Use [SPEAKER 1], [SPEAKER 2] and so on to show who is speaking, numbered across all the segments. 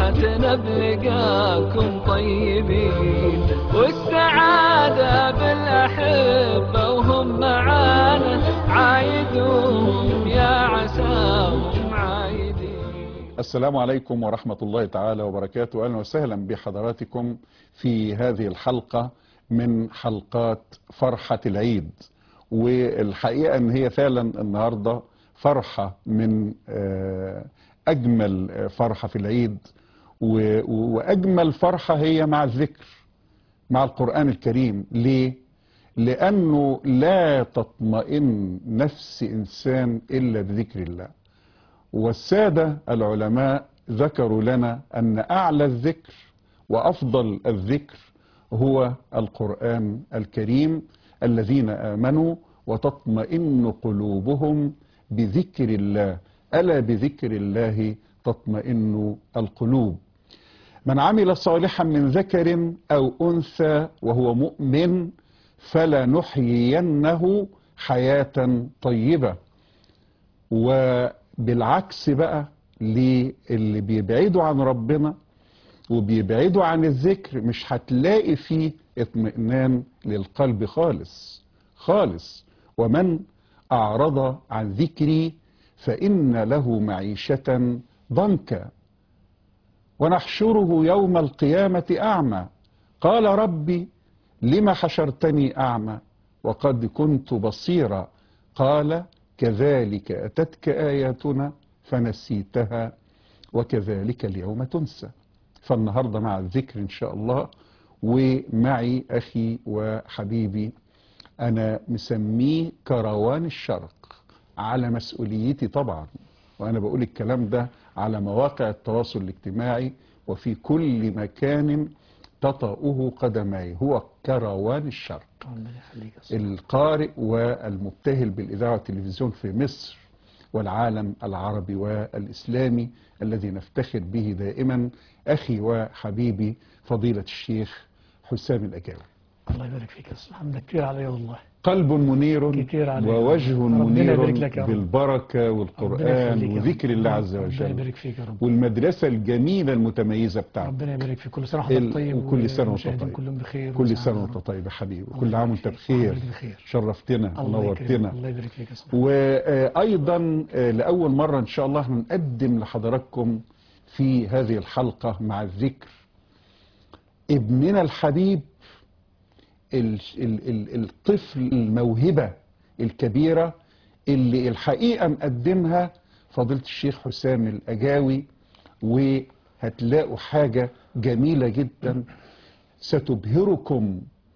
[SPEAKER 1] فرحتنا بلقاكم طيبين والسعادة بالأحبة وهم معانا عايدون يا عساهم عايدين
[SPEAKER 2] السلام عليكم ورحمة الله تعالى وبركاته أهلا وسهلا بحضراتكم في هذه الحلقة من حلقات فرحة العيد والحقيقة أن هي فعلا النهاردة فرحة من آه، أجمل آه، فرحة في العيد و- وأجمل فرحة هي مع الذكر مع القرآن الكريم ليه؟ لأنه لا تطمئن نفس إنسان إلا بذكر الله والسادة العلماء ذكروا لنا أن أعلى الذكر وأفضل الذكر هو القرآن الكريم الذين آمنوا وتطمئن قلوبهم بذكر الله ألا بذكر الله تطمئن القلوب من عمل صالحا من ذكر أو أنثى وهو مؤمن فلنحيينه حياة طيبة وبالعكس بقى للي بيبعدوا عن ربنا وبيبعدوا عن الذكر مش هتلاقي فيه اطمئنان للقلب خالص خالص ومن أعرض عن ذكري فإن له معيشة ضنكا ونحشره يوم القيامة أعمى قال ربي لم حشرتني أعمى وقد كنت بصيرا قال كذلك أتتك آياتنا فنسيتها وكذلك اليوم تنسى فالنهاردة مع الذكر إن شاء الله ومعي أخي وحبيبي أنا مسميه كروان الشرق على مسؤوليتي طبعا وأنا بقول الكلام ده على مواقع التواصل الاجتماعي وفي كل مكان تطأه قدماي هو كروان الشرق
[SPEAKER 3] ربنا يخليك يا صاحبي.
[SPEAKER 2] القارئ والمبتهل بالإذاعة والتلفزيون في مصر والعالم العربي والإسلامي الذي نفتخر به دائما أخي وحبيبي فضيلة الشيخ حسام الأجاوي
[SPEAKER 3] الله يبارك فيك يا صاحبي حمدك كتير علي والله
[SPEAKER 2] قلب منير
[SPEAKER 3] كتير عليك.
[SPEAKER 2] ووجه
[SPEAKER 3] ربنا
[SPEAKER 2] منير
[SPEAKER 3] يبارك لك يا رب.
[SPEAKER 2] بالبركة
[SPEAKER 3] ربنا
[SPEAKER 2] والقرآن
[SPEAKER 3] يخليك يا رب.
[SPEAKER 2] وذكر الله عز
[SPEAKER 3] ربنا
[SPEAKER 2] وجل
[SPEAKER 3] يبارك فيك يا رب
[SPEAKER 2] والمدرسة الجميلة المتميزة بتاعتك
[SPEAKER 3] ربنا يبارك فيك كل سنه
[SPEAKER 2] ال-
[SPEAKER 3] وحضرتك طيب
[SPEAKER 2] وكل سنة وانت
[SPEAKER 3] والمشاهدين
[SPEAKER 2] طيب.
[SPEAKER 3] كلهم بخير
[SPEAKER 2] كل
[SPEAKER 3] وسعادة
[SPEAKER 2] سنة
[SPEAKER 3] يا
[SPEAKER 2] وانت
[SPEAKER 3] رب.
[SPEAKER 2] طيب يا حبيبي
[SPEAKER 3] الله
[SPEAKER 2] كل
[SPEAKER 3] يبارك
[SPEAKER 2] عام وانت
[SPEAKER 3] فيك.
[SPEAKER 2] بخير
[SPEAKER 3] وحضرتك بخير.
[SPEAKER 2] شرفتنا
[SPEAKER 3] الله
[SPEAKER 2] ونورتنا
[SPEAKER 3] يكرمك. الله يبارك فيك يا صاحبي
[SPEAKER 2] وأيضا لأول مرة إن شاء الله هنقدم لحضراتكم في هذه الحلقة مع الذكر ابننا الحبيب ال- ال- ال- الطفل الموهبة الكبيرة اللي الحقيقة مقدمها فضيلة الشيخ حسام الأجاوي وهتلاقوا حاجة جميلة جدا ستبهركم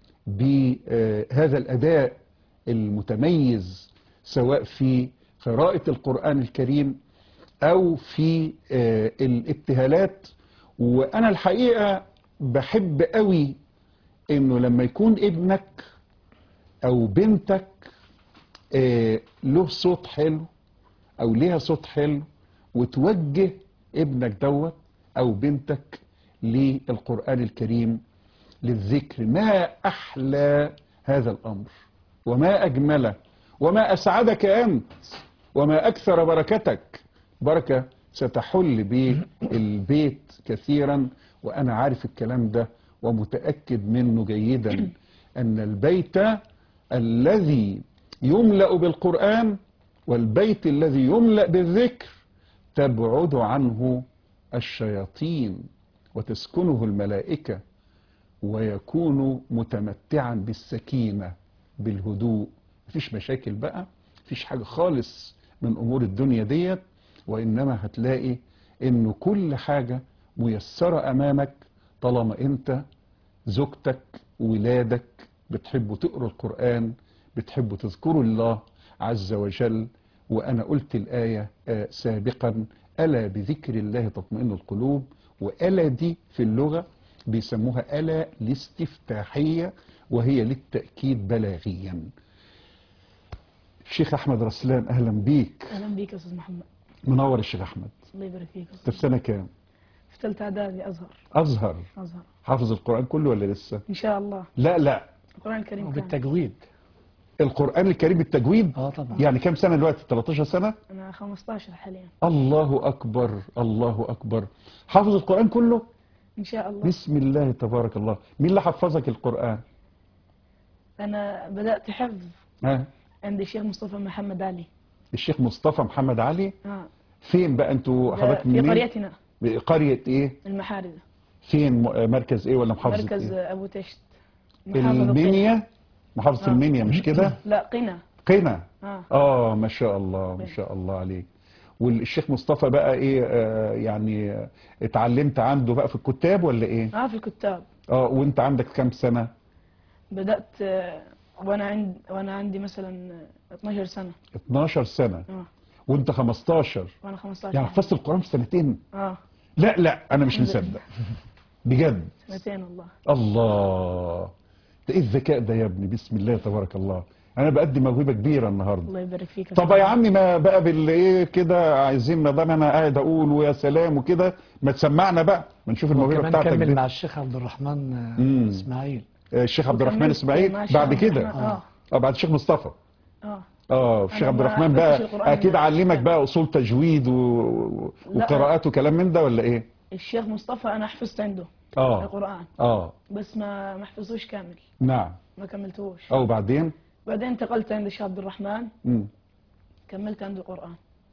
[SPEAKER 2] بهذا الأداء المتميز سواء في قراءة القرآن الكريم أو في آه، الابتهالات وأنا الحقيقة بحب قوي إنه لما يكون ابنك أو بنتك آه، له صوت حلو أو ليها صوت حلو وتوجه ابنك دوت أو بنتك للقرآن الكريم للذكر ما أحلى هذا الأمر وما أجمله وما أسعدك أنت وما أكثر بركتك بركة ستحل بالبيت كثيرا وأنا عارف الكلام ده ومتأكد منه جيدا أن البيت الذي يملأ بالقرآن والبيت الذي يملأ بالذكر تبعد عنه الشياطين وتسكنه الملائكة ويكون متمتعا بالسكينة بالهدوء مفيش مشاكل بقى مفيش حاجة خالص من أمور الدنيا ديت وإنما هتلاقي إنه كل حاجة ميسرة أمامك طالما أنت زوجتك ولادك بتحبوا تقروا القرآن بتحبوا تذكروا الله عز وجل وأنا قلت الآية آه، سابقا ألا بذكر الله تطمئن القلوب وألا دي في اللغة بيسموها ألا الاستفتاحية وهي للتأكيد بلاغيا الشيخ أحمد رسلان أهلا بيك
[SPEAKER 4] اهلا بيك يا استاذ محمد
[SPEAKER 2] منور الشيخ أحمد
[SPEAKER 4] الله يبارك فيك يا
[SPEAKER 2] أنت
[SPEAKER 4] أستاذ.
[SPEAKER 2] في سنة كام
[SPEAKER 4] في ثالثه اعدادي ازهر
[SPEAKER 2] أزهر
[SPEAKER 4] ازهر
[SPEAKER 2] حافظ القرآن كله ولا لسه
[SPEAKER 4] ان شاء الله
[SPEAKER 2] لا لا
[SPEAKER 4] القران الكريم كامل
[SPEAKER 3] وبالتجويد
[SPEAKER 2] القرآن الكريم بالتجويد
[SPEAKER 3] اه طبعا
[SPEAKER 2] يعني كام سنة دلوقتي 13 سنة
[SPEAKER 4] أنا 15 حاليا
[SPEAKER 2] الله أكبر الله أكبر حافظ القرآن كله
[SPEAKER 4] إن شاء الله
[SPEAKER 2] بسم الله تبارك الله مين اللي حفظك القرآن
[SPEAKER 4] أنا بدأت حفظ
[SPEAKER 2] ها
[SPEAKER 4] عند الشيخ مصطفى محمد علي
[SPEAKER 2] الشيخ مصطفى محمد علي
[SPEAKER 4] آه.
[SPEAKER 2] فين بقى انتوا
[SPEAKER 4] ده
[SPEAKER 2] حضرتك
[SPEAKER 4] في
[SPEAKER 2] منين
[SPEAKER 4] قريتنا
[SPEAKER 2] قرية ايه
[SPEAKER 4] المحارزة
[SPEAKER 2] فين م- مركز ايه ولا محافظة
[SPEAKER 4] مركز
[SPEAKER 2] ايه
[SPEAKER 4] أبو تشت محافظة قنا.
[SPEAKER 2] المنيا محافظة
[SPEAKER 4] آه.
[SPEAKER 2] المنيا مش كده
[SPEAKER 4] لا قنا
[SPEAKER 2] قنا
[SPEAKER 4] آه.
[SPEAKER 2] اه ما شاء الله ما شاء الله عليك والشيخ مصطفى بقى ايه آه يعني آه، اتعلمت عنده بقى في الكتاب ولا ايه
[SPEAKER 4] آه في الكتاب
[SPEAKER 2] اه وانت عندك كام سنة
[SPEAKER 4] بدأت آه، وأنا عند وأنا عندي مثلا آه، 12 سنة
[SPEAKER 2] 12 سنة
[SPEAKER 4] آه.
[SPEAKER 2] وانت 15
[SPEAKER 4] وأنا 15
[SPEAKER 2] يعني حفظت القرآن في سنتين
[SPEAKER 4] آه
[SPEAKER 2] لا لا انا مش مصدق بجد
[SPEAKER 4] سنتين والله
[SPEAKER 2] الله ده ايه الذكاء ده يا ابني بسم الله تبارك الله انا بقدم موهبه كبيره النهارده
[SPEAKER 4] الله يبارك فيك
[SPEAKER 2] طب يا عمي ما بقى بالايه كده عايزين ما دام انا قاعد اقول ويا سلام وكده ما تسمعنا بقى ما نشوف الموهبه
[SPEAKER 3] وكمان
[SPEAKER 2] بتاعتك
[SPEAKER 3] كمل
[SPEAKER 2] دي
[SPEAKER 3] مع الشيخ عبد الرحمن آه،
[SPEAKER 2] مم.
[SPEAKER 3] اسماعيل
[SPEAKER 2] آه، الشيخ عبد الرحمن
[SPEAKER 4] وكملت
[SPEAKER 2] اسماعيل
[SPEAKER 4] مع الشيخ
[SPEAKER 2] بعد
[SPEAKER 4] عبد
[SPEAKER 2] كده
[SPEAKER 4] الرحمن، آه.
[SPEAKER 2] اه بعد الشيخ مصطفى
[SPEAKER 4] آه
[SPEAKER 2] اه الشيخ
[SPEAKER 4] أنا
[SPEAKER 2] عبد
[SPEAKER 4] ما
[SPEAKER 2] الرحمن
[SPEAKER 4] حفظتش
[SPEAKER 2] بقى
[SPEAKER 4] القرآن
[SPEAKER 2] اكيد علمك
[SPEAKER 4] كامل.
[SPEAKER 2] بقى اصول تجويد و... و-
[SPEAKER 4] لا.
[SPEAKER 2] وقراءات وكلام من ده ولا ايه
[SPEAKER 4] الشيخ مصطفى أنا حفظت عنده
[SPEAKER 2] اه
[SPEAKER 4] القرآن
[SPEAKER 2] اه
[SPEAKER 4] بس ما ما حفظوش كامل
[SPEAKER 2] نعم
[SPEAKER 4] ما كملتوش
[SPEAKER 2] او بعدين
[SPEAKER 4] بعدين انتقلت عند الشيخ عبد الرحمن
[SPEAKER 2] مم.
[SPEAKER 4] كملت عنده القرآن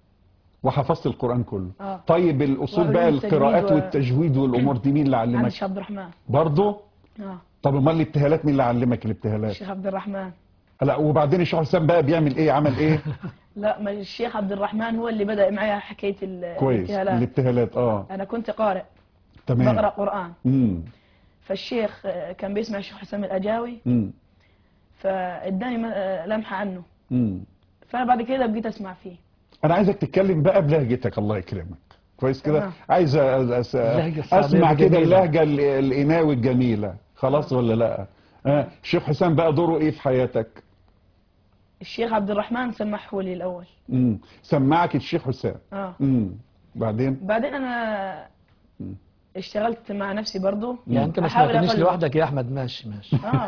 [SPEAKER 2] وحفظت القرآن كله
[SPEAKER 4] آه.
[SPEAKER 2] طيب الأصول بقى
[SPEAKER 4] وعلوم التجويد
[SPEAKER 2] القراءات
[SPEAKER 4] و-
[SPEAKER 2] والتجويد والأمور دي مين اللي
[SPEAKER 4] عند
[SPEAKER 2] علمك
[SPEAKER 4] الشيخ عبد الرحمن
[SPEAKER 2] برضه
[SPEAKER 4] اه
[SPEAKER 2] طب امال الابتهالات مين اللي علمك الابتهالات
[SPEAKER 4] الشيخ عبد الرحمن
[SPEAKER 2] لا وبعدين الشيخ حسام بقى بيعمل ايه عمل ايه
[SPEAKER 4] لا ما الشيخ عبد الرحمن هو اللي بدأ معايا حكاية ال-
[SPEAKER 2] كويس
[SPEAKER 4] الابتهالات
[SPEAKER 2] الابتهالات اه
[SPEAKER 4] أنا كنت قارئ بقرأ
[SPEAKER 2] تمام
[SPEAKER 4] قرآن
[SPEAKER 2] امم
[SPEAKER 4] فالشيخ آه، كان بيسمع الشيخ حسام الأجاوي
[SPEAKER 2] امم
[SPEAKER 4] فاداني م- آه، لمحة عنه
[SPEAKER 2] امم
[SPEAKER 4] فأنا بعد كده بقيت أسمع فيه
[SPEAKER 2] انا عايزك تتكلم بقى بلهجتك الله يكرمك كويس كده
[SPEAKER 4] تمام.
[SPEAKER 2] عايز أ- أس-
[SPEAKER 3] اللهجة الصعيدية
[SPEAKER 2] اسمع كده
[SPEAKER 3] الجميلة.
[SPEAKER 2] اللهجه ال- القناوي الجميله خلاص ولا لا آه. الشيخ حسام بقى دوره ايه في حياتك
[SPEAKER 4] الشيخ عبد الرحمن سمحه لي الأول
[SPEAKER 2] امم سمعك الشيخ حسام
[SPEAKER 4] اه
[SPEAKER 2] امم بعدين
[SPEAKER 4] بعدين أنا اشتغلت مع نفسي برضو
[SPEAKER 3] يعني انت ما
[SPEAKER 4] أحاول
[SPEAKER 3] سمعتنيش
[SPEAKER 4] أقلد.
[SPEAKER 3] لوحدك يا احمد ماشي ماشي
[SPEAKER 4] اه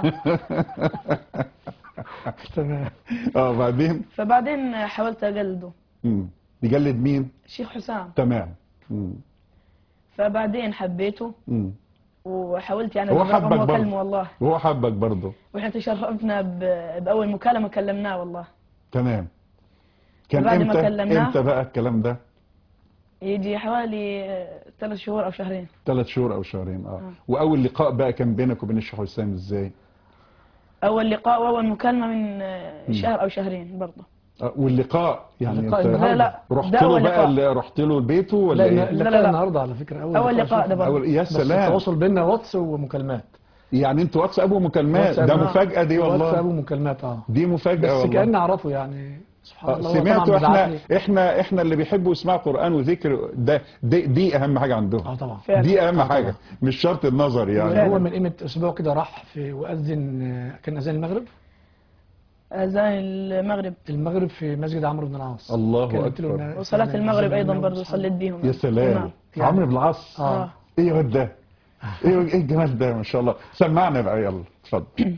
[SPEAKER 3] تمام
[SPEAKER 2] اه بعدين
[SPEAKER 4] فبعدين حاولت أقلده
[SPEAKER 2] امم يجلد مين
[SPEAKER 4] الشيخ حسام
[SPEAKER 2] تمام امم
[SPEAKER 4] فبعدين حبيته
[SPEAKER 2] امم
[SPEAKER 4] وحاولت يعني
[SPEAKER 2] هو
[SPEAKER 4] أضربه
[SPEAKER 2] حبك برضه.
[SPEAKER 4] وأكلمه والله
[SPEAKER 2] وهو حبك برضه
[SPEAKER 4] واحنا تشرفنا ب- بأول مكالمة كلمناه والله
[SPEAKER 2] تمام كان
[SPEAKER 4] وبعد ما
[SPEAKER 2] امتى
[SPEAKER 4] كلمناه-
[SPEAKER 2] امتى بقى الكلام ده
[SPEAKER 4] يجي حوالي آه، ثلاث شهور أو شهرين
[SPEAKER 2] ثلاث شهور او شهرين اه واول لقاء بقى كان بينك وبين الشيخ حسام ازاي
[SPEAKER 4] أول لقاء وأول مكالمة من آه، شهر أو شهرين برضه
[SPEAKER 2] آه واللقاء يعني
[SPEAKER 3] اللقاء
[SPEAKER 2] انت
[SPEAKER 3] النهاردة.
[SPEAKER 4] لا لا
[SPEAKER 2] رحت
[SPEAKER 4] ده
[SPEAKER 2] له
[SPEAKER 4] أول
[SPEAKER 2] بقى
[SPEAKER 4] لقاء
[SPEAKER 2] اللي رحت له بيته ولا
[SPEAKER 3] لا
[SPEAKER 2] ايه
[SPEAKER 3] اللقاء
[SPEAKER 4] لا، لا.
[SPEAKER 3] النهارده على فكره اول
[SPEAKER 4] أول لقاء ده
[SPEAKER 3] شوفه.
[SPEAKER 4] برضه
[SPEAKER 2] أول يا
[SPEAKER 3] بس
[SPEAKER 2] سلام
[SPEAKER 3] التواصل بيننا واتس ومكالمات
[SPEAKER 2] يعني انتوا واتساب ومكالمات
[SPEAKER 3] واتساب،
[SPEAKER 2] ده
[SPEAKER 3] آه.
[SPEAKER 2] مفاجأة دي
[SPEAKER 3] واتساب
[SPEAKER 2] والله
[SPEAKER 3] ومكالمات اه
[SPEAKER 2] دي مفاجأة
[SPEAKER 3] بس
[SPEAKER 2] والله
[SPEAKER 3] كأني اعرفه يعني سبحان
[SPEAKER 2] آه،
[SPEAKER 3] الله هو طبعاً
[SPEAKER 2] سمعتوا
[SPEAKER 3] بيبعت
[SPEAKER 2] احنا
[SPEAKER 3] لي-
[SPEAKER 2] احنا احنا اللي بيحبوا يسمعوا قرآن وذكر ده دي, دي اهم حاجة عندهم
[SPEAKER 3] اه طبعا
[SPEAKER 4] فعلا.
[SPEAKER 2] دي اهم
[SPEAKER 3] آه،
[SPEAKER 2] حاجة
[SPEAKER 3] طبعا.
[SPEAKER 2] مش شرط النظر يعني
[SPEAKER 4] فعلا.
[SPEAKER 3] هو من قيمه اسبوع كده راح في واذن آه، كان اذان المغرب
[SPEAKER 4] أذان المغرب
[SPEAKER 3] المغرب في مسجد عمرو بن العاص
[SPEAKER 2] الله
[SPEAKER 3] كلمت له
[SPEAKER 2] أكبر.
[SPEAKER 3] إن-
[SPEAKER 4] وصلاة
[SPEAKER 3] يعني
[SPEAKER 4] المغرب
[SPEAKER 3] زي
[SPEAKER 4] أيضا
[SPEAKER 3] ما
[SPEAKER 4] برضه
[SPEAKER 3] أصحابي.
[SPEAKER 4] صليت بيهم
[SPEAKER 2] يا سلام
[SPEAKER 4] تمام.
[SPEAKER 3] يعني-
[SPEAKER 2] عمرو بن العاص
[SPEAKER 3] اه
[SPEAKER 2] ايه الواد ده ايه ايه الجمال ده ما شاء الله سمعنا بقى يلا اتفضل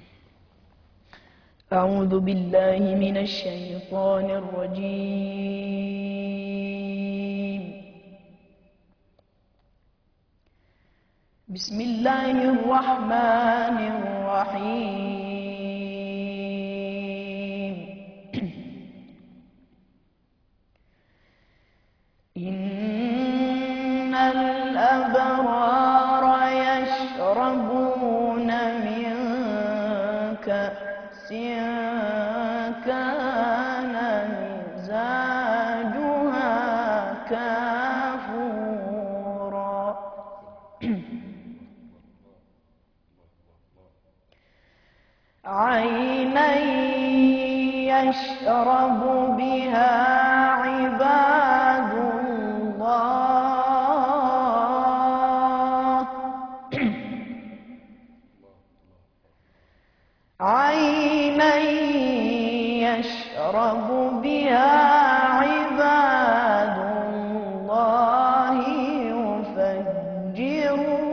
[SPEAKER 4] أعوذ بالله من الشيطان الرجيم بسم الله الرحمن الرحيم إن الأبرار يشربون من كأس كان مزاجها كافورا عينا يشرب بها عباد الله عينا يشرب بها عباد الله يفجرونها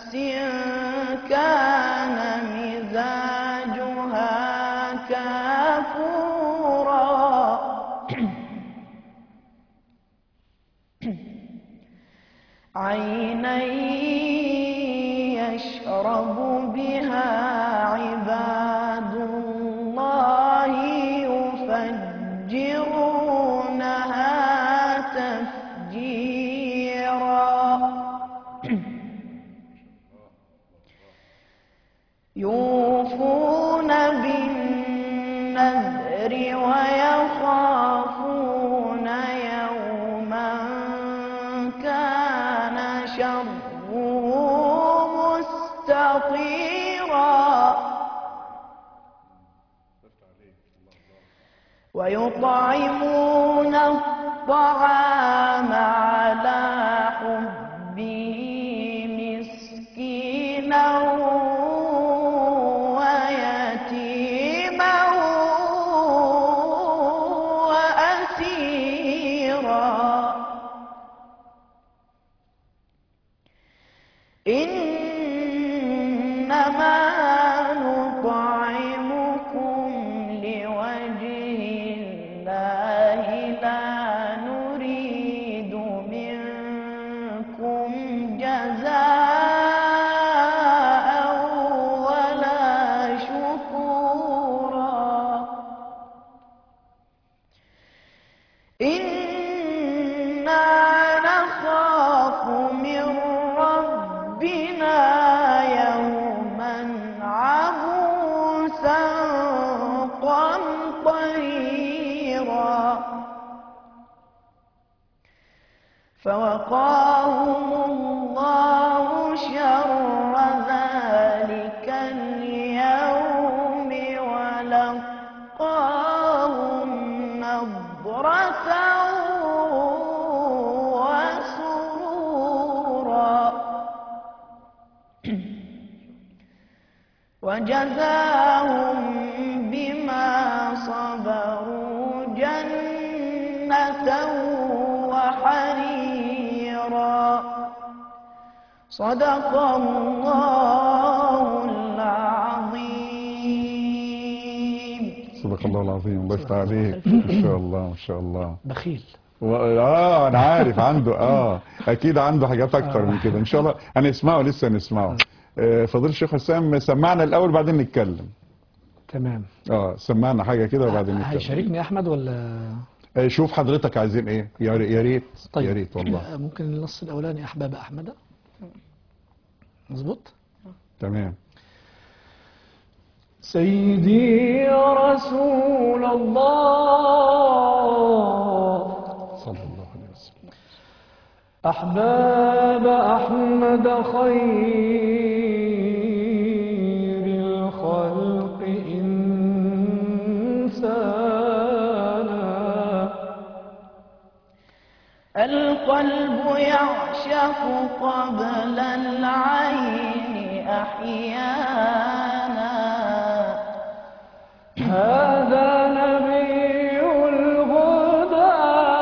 [SPEAKER 5] نفس كان مزاجها كافورا عينا يشرب بها عباد الله يفجرونها تفجيرا يوفون بالنذر ويخافون يوما كان شره مستطيرا ويطعمون الطعام على حبه مسكينا ويتيما وأسيرا إنما نطعمكم لوجه الله لا نريد منكم جزاء ولا شكورا إنا نخاف من ربنا يوما عبوسا قمطريرا فوقاهم الله شر ذلك اليوم ولقاهم نضرة وسرورا وجزاهم بما صبروا جنة وحريرا صدق الله العظيم
[SPEAKER 2] صدق الله العظيم الله يفتح عليك ما شاء الله ما شاء الله
[SPEAKER 3] بخيل
[SPEAKER 2] و... اه انا عارف عنده اه اكيد عنده حاجات اكتر من كده ان شاء الله هنسمعه لسه نسمعه آه فضيل الشيخ حسام سمعنا الاول بعدين نتكلم
[SPEAKER 3] تمام
[SPEAKER 2] اه سمعنا حاجه كده وبعدين نتكلم
[SPEAKER 3] هيشاركني احمد ولا
[SPEAKER 2] آه شوف حضرتك عايزين ايه يا ر- يا ريت
[SPEAKER 3] طيب
[SPEAKER 2] يا ريت والله
[SPEAKER 3] ممكن النص الاولاني احباب احمد مظبوط
[SPEAKER 2] تمام
[SPEAKER 1] سيدي يا رسول الله
[SPEAKER 2] صلى الله عليه وسلم
[SPEAKER 1] أحباب أحمد خير الخلق إنسانا
[SPEAKER 5] القلب يعشق قبل العين أحيانا
[SPEAKER 1] هذا نبي الهدى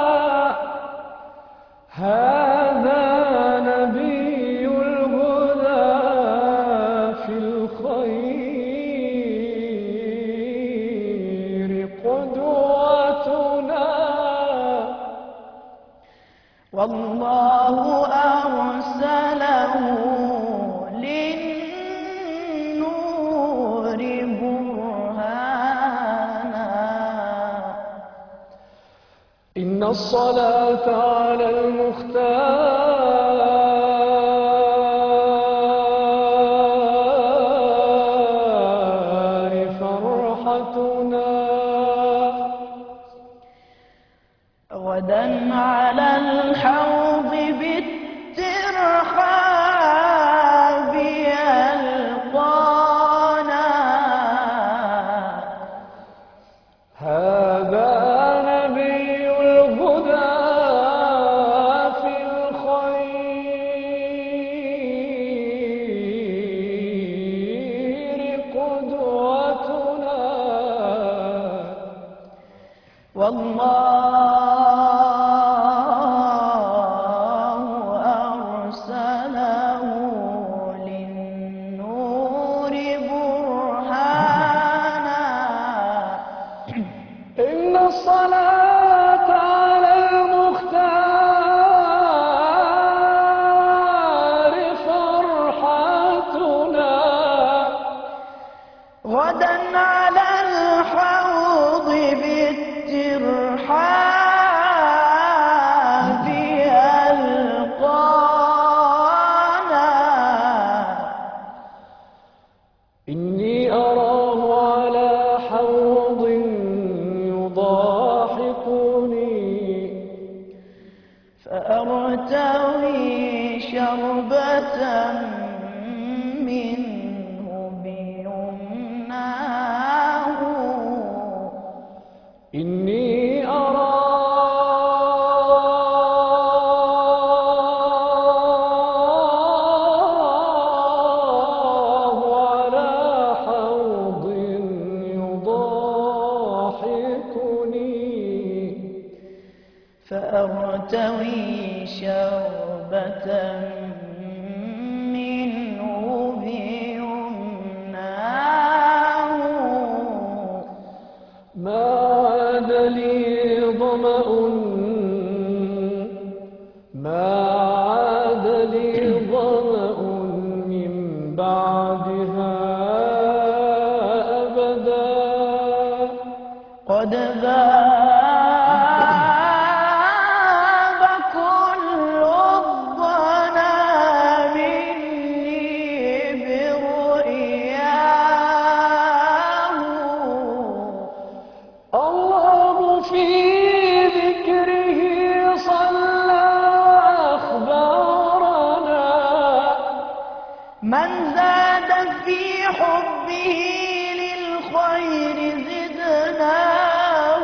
[SPEAKER 1] هذا نبي الهدى في الخير قدوتنا
[SPEAKER 5] والله أرسله للنور برهانا
[SPEAKER 1] إن الصلاة على المختار فرحتنا
[SPEAKER 5] غدا على الحوض بالترحاب يلقانا
[SPEAKER 1] هذا نبي الهدى في الخير قدوتنا
[SPEAKER 5] والله فأرتوي شربة منه بيمناه
[SPEAKER 1] إني أراه على حوض يضاحكني
[SPEAKER 5] فأرتوي شربة منه بيمناه
[SPEAKER 1] ما عاد لي ظمأ ما عاد لي ظمأ من بعدها أبدا
[SPEAKER 5] قد ذاب كل الظنا مني برؤياه
[SPEAKER 1] الله في ذكره صلى وأخبرنا
[SPEAKER 5] من زاد في حبه للخير زدناه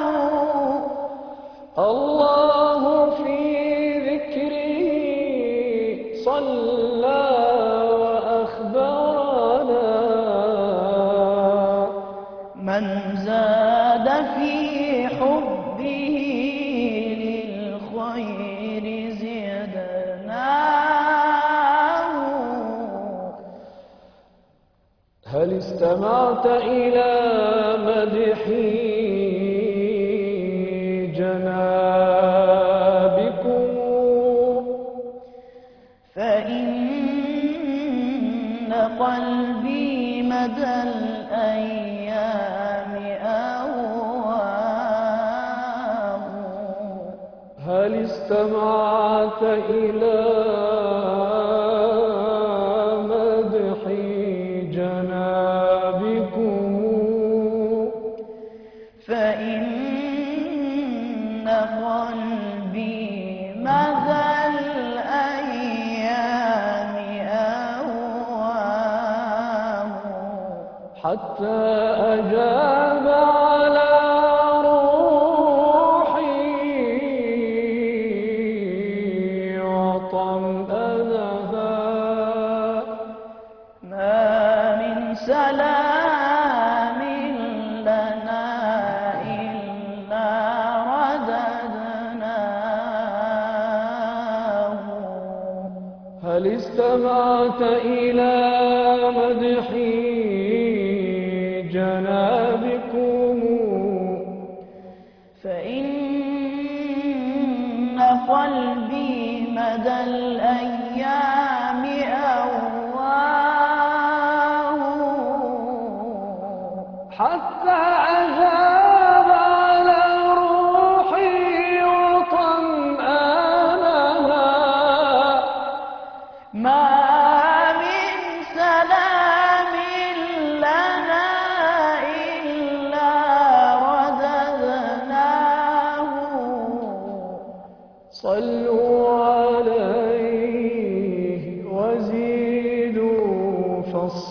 [SPEAKER 1] الله في ذكره صلى وأخبرنا
[SPEAKER 5] من زاد في حبه للخير زدناه
[SPEAKER 1] هل استمعت إلى مدحي جنابكم
[SPEAKER 5] فإن قلبي مدى الأيام أواه
[SPEAKER 1] هل استمعت إلى مدحي جنابكم
[SPEAKER 5] فإن قلبي مدى الأيام أواه
[SPEAKER 1] حتى أجاب على روحي وطمأنها
[SPEAKER 5] ما من سلام لنا إلا رددناه
[SPEAKER 1] هل استمعت إلى مدحي جنابكم
[SPEAKER 5] فإن قلبي مدى الأيام أواه
[SPEAKER 1] حتى أذاب على روحي وطمأنها
[SPEAKER 5] ما من سلام لنا إلا رددناه
[SPEAKER 1] صلوا عليه وزيدوا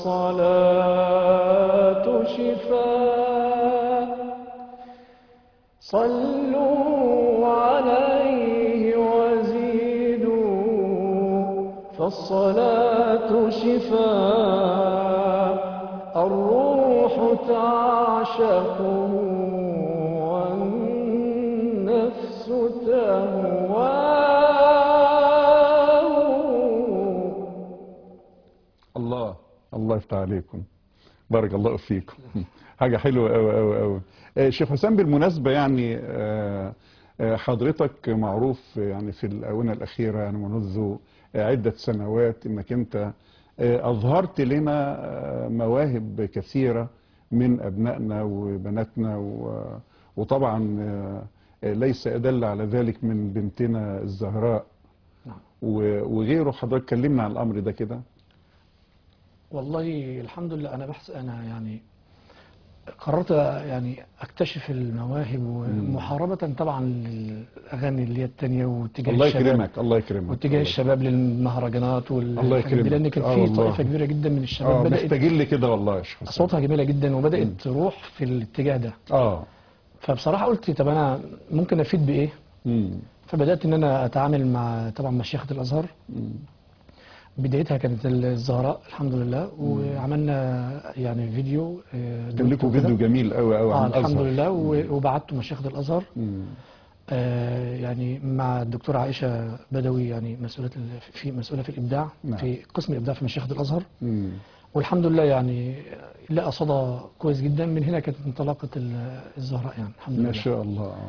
[SPEAKER 1] فالصلاة شفاء صلوا عليه وزيدوا فالصلاة شفاء الروح تعشقه والنفس تهواه
[SPEAKER 2] الله الله يفتح عليكم بارك الله فيكم حاجة حلوة قوي قوي قوي آه، شيخ حسام بالمناسبة يعني آه، آه، حضرتك معروف يعني في الآونة الأخيرة يعني منذ عدة سنوات إنك أنت آه، أظهرت لنا آه، مواهب كثيرة من أبنائنا وبناتنا و- وطبعا آه، آه، ليس أدل على ذلك من بنتنا الزهراء
[SPEAKER 3] نعم.
[SPEAKER 2] و- وغيره حضرتك كلمنا عن الأمر ده كده
[SPEAKER 3] والله الحمد لله انا بحس انا يعني قررت يعني اكتشف المواهب ومحاربه طبعا للاغاني اللي هي التانيه واتجاه
[SPEAKER 2] الله
[SPEAKER 3] الشباب
[SPEAKER 2] يكرمك الله يكرمك
[SPEAKER 3] واتجاه الشباب للمهرجانات
[SPEAKER 2] الله
[SPEAKER 3] والحاجات دي
[SPEAKER 2] يكرمك.
[SPEAKER 3] لان كان
[SPEAKER 2] آه
[SPEAKER 3] في
[SPEAKER 2] والله.
[SPEAKER 3] طائفه كبيره جدا من الشباب
[SPEAKER 2] اه
[SPEAKER 3] بدات
[SPEAKER 2] محتاجين كده والله يا شيخ حسام
[SPEAKER 3] اصواتها جميله جدا وبدات تروح في الاتجاه ده
[SPEAKER 2] اه
[SPEAKER 3] فبصراحه قلت طب انا ممكن افيد بايه
[SPEAKER 2] مم.
[SPEAKER 3] فبدات ان انا اتعامل مع طبعا مشيخه الازهر بدايتها كانت الزهراء الحمد لله وعملنا يعني فيديو آه،
[SPEAKER 2] كان لكم
[SPEAKER 3] دوت وكده.
[SPEAKER 2] فيديو جميل قوي قوي
[SPEAKER 3] اه
[SPEAKER 2] عن
[SPEAKER 3] الحمد
[SPEAKER 2] الازهر
[SPEAKER 3] لله و- وبعته مشيخه الازهر
[SPEAKER 2] مم.
[SPEAKER 3] آه يعني مع الدكتوره عائشه بدوي يعني مسؤوله ال- في مسؤوله في الابداع
[SPEAKER 2] نعم.
[SPEAKER 3] في قسم الابداع في مشيخه الازهر
[SPEAKER 2] مم.
[SPEAKER 3] والحمد لله يعني لقى صدى كويس جدا من هنا كانت انطلاقه ال- الزهراء يعني الحمد
[SPEAKER 2] ما
[SPEAKER 3] لله
[SPEAKER 2] شاء الله آه.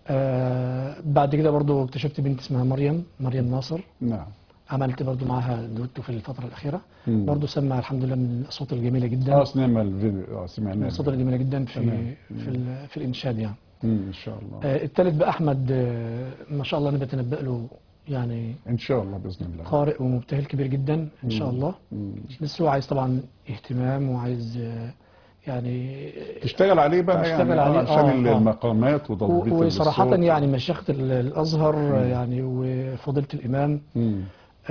[SPEAKER 3] آه بعد كده برضو اكتشفت بنت اسمها مريم مريم ناصر
[SPEAKER 2] نعم
[SPEAKER 3] عملت برضو معاها دويتو في الفترة الأخيرة
[SPEAKER 2] مم.
[SPEAKER 3] برضو سمع الحمد لله من الأصوات الجميلة جدا
[SPEAKER 2] اه سينما الفيديو اه
[SPEAKER 3] من
[SPEAKER 2] سمعناه
[SPEAKER 3] الأصوات الجميلة جدا في
[SPEAKER 2] تمام.
[SPEAKER 3] في, ال- في الإنشاد يعني
[SPEAKER 2] مم. ان شاء الله
[SPEAKER 3] آه الثالث بقى أحمد آه ما شاء الله أنا بتنبأ له يعني
[SPEAKER 2] ان شاء الله باذن الله
[SPEAKER 3] قارئ ومبتهل كبير جدا إن شاء الله
[SPEAKER 2] مم.
[SPEAKER 3] بس هو عايز طبعا اهتمام وعايز آه يعني
[SPEAKER 2] تشتغل عليه بقى
[SPEAKER 3] تشتغل
[SPEAKER 2] يعني
[SPEAKER 3] عليه،
[SPEAKER 2] آه عشان
[SPEAKER 3] آه، آه.
[SPEAKER 2] المقامات وتضبيط
[SPEAKER 3] و- وصراحة
[SPEAKER 2] الصوت.
[SPEAKER 3] يعني مشيخة ال- الأزهر آه، يعني وفضيلة الإمام
[SPEAKER 2] مم.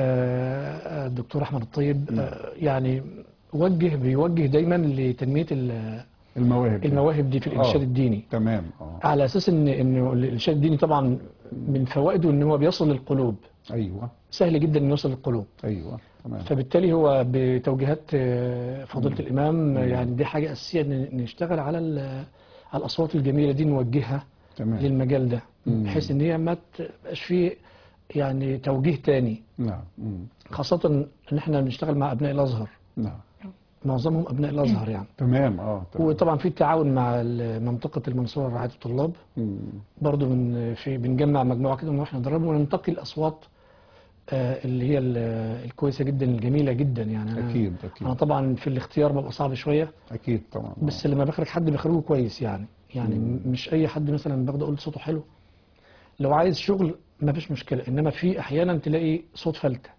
[SPEAKER 3] آه، الدكتور احمد الطيب آه، يعني وجه بيوجه دايما لتنميه ال-
[SPEAKER 2] المواهب
[SPEAKER 3] المواهب دي في الارشاد
[SPEAKER 2] آه.
[SPEAKER 3] الديني
[SPEAKER 2] تمام اه
[SPEAKER 3] على اساس ان انه الارشاد الديني طبعا من فوائده ان هو بيصل للقلوب
[SPEAKER 2] ايوه
[SPEAKER 3] سهل جدا انه يوصل للقلوب
[SPEAKER 2] ايوه تمام
[SPEAKER 3] فبالتالي هو بتوجيهات آه، فضيله الامام آه، يعني دي حاجه اساسيه ان نشتغل على ال- على الاصوات الجميله دي نوجهها
[SPEAKER 2] تمام
[SPEAKER 3] للمجال ده
[SPEAKER 2] مم.
[SPEAKER 3] بحيث ان هي ما تبقاش فيه يعني توجيه تاني
[SPEAKER 2] نعم مم.
[SPEAKER 3] خاصه ان احنا بنشتغل مع ابناء الازهر
[SPEAKER 2] نعم
[SPEAKER 3] معظمهم ابناء الازهر يعني
[SPEAKER 2] تمام اه تمام
[SPEAKER 3] وطبعا في التعاون مع ال- منطقه المنصوره رعايه الطلاب
[SPEAKER 2] مم.
[SPEAKER 3] برضو من في بنجمع مجموعه كده ونروح ندربهم وننتقي الاصوات آه، اللي هي ال- الكويسه جدا الجميله جدا يعني أنا-
[SPEAKER 2] اكيد اكيد
[SPEAKER 3] انا طبعا في الاختيار ببقى صعب شويه
[SPEAKER 2] اكيد طبعا
[SPEAKER 3] بس لما بخرج حد بخرجه كويس يعني يعني م- مش اي حد مثلا باخده اقول صوته حلو لو عايز شغل ما فيش مشكله انما في احيانا تلاقي صوت فلته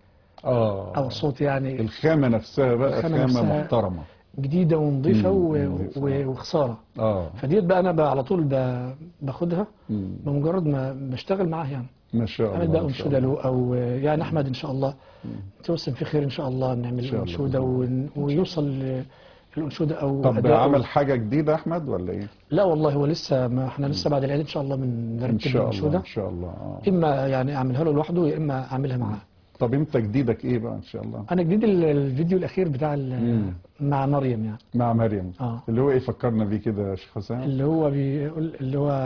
[SPEAKER 2] اه
[SPEAKER 3] او صوت يعني
[SPEAKER 2] الخامه نفسها بقى
[SPEAKER 3] الخامة
[SPEAKER 2] خامه
[SPEAKER 3] نفسها
[SPEAKER 2] محترمه
[SPEAKER 3] جديده ونظيفه
[SPEAKER 2] مم،
[SPEAKER 3] و-
[SPEAKER 2] نظيفة.
[SPEAKER 3] و- وخساره
[SPEAKER 2] اه
[SPEAKER 3] فديت بقى انا بقى على طول ب- باخدها
[SPEAKER 2] مم.
[SPEAKER 3] بمجرد ما بشتغل معاه يعني
[SPEAKER 2] ما شاء الله
[SPEAKER 3] اعمل بقى
[SPEAKER 2] ما شاء
[SPEAKER 3] انشوده
[SPEAKER 2] الله.
[SPEAKER 3] له او يعني احمد ان شاء الله توسم في خير ان شاء الله
[SPEAKER 2] إن
[SPEAKER 3] نعمل
[SPEAKER 2] شاء الله
[SPEAKER 3] انشوده
[SPEAKER 2] بإذن
[SPEAKER 3] ون- ويوصل ل- الانشوده او
[SPEAKER 2] طب
[SPEAKER 3] أداؤه.
[SPEAKER 2] عمل حاجه جديده احمد ولا ايه
[SPEAKER 3] لا والله هو لسه ما احنا لسه بعد العيد ان شاء الله
[SPEAKER 2] ان
[SPEAKER 3] بنرتب
[SPEAKER 2] شاء الله
[SPEAKER 3] الانشوده
[SPEAKER 2] ان شاء الله اه
[SPEAKER 3] اما يعني اعملها له لوحده يا اما اعملها معاه
[SPEAKER 2] طب انت جديدك ايه بقى ان شاء الله
[SPEAKER 3] انا جديد ال- الفيديو الاخير بتاع ال- مع مريم يعني
[SPEAKER 2] مع مريم
[SPEAKER 3] اه
[SPEAKER 2] اللي هو ايه فكرنا بيه كده يا شيخ حسام
[SPEAKER 3] اللي هو بيقول اللي هو